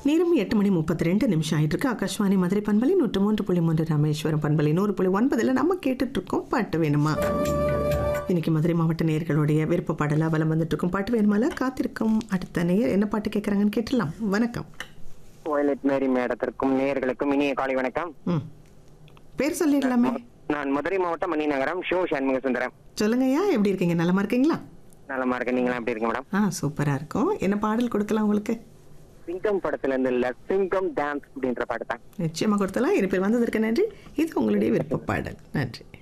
நேரம் எட்டு மணி முப்பத்தி ரெண்டு நிமிஷம் ஆயிட்டு இருக்கு ஆகாஷ்வாணி மதுரை பண்பலை நூற்று மூன்று புள்ளி மூன்று ராமேஸ்வரம் பண்பலை நூறு புள்ளி ஒன்பதில் நம்ம கேட்டுட்டு இருக்கோம் பாட்டு வேணுமா இன்னைக்கு மதுரை மாவட்ட நேயர்களுடைய விருப்ப பாடலா வலம் வந்துட்டு இருக்கும் பாட்டு வேணுமால காத்திருக்கும் அடுத்த நேயர் என்ன பாட்டு கேட்குறாங்கன்னு கேட்டுடலாம் வணக்கம் வயலட் மேரி மேடத்திற்கும் நேயர்களுக்கும் இனிய காலை வணக்கம் ம் பேர் சொல்லிடலாமே நான் மதுரை மாவட்டம் மணிநகரம் ஷோ சண்முக சுந்தரம் சொல்லுங்கய்யா எப்படி இருக்கீங்க நலமா இருக்கீங்களா நலமா இருக்கேன் நீங்களா எப்படி இருக்கீங்க மேடம் ஆ சூப்பராக இருக்கும் என்ன பாடல் கொடுக்கலாம் உங்களுக்கு சிங்கம் படத்துல இருந்து இல்ல சிங்கம் டான்ஸ் அப்படின்ற பாட்டு தான் நிச்சயமாக கொடுத்தலாம் இரு பேர் வந்ததற்கு நன்றி இது உங்களுடைய விருப்ப பாடல் நன்றி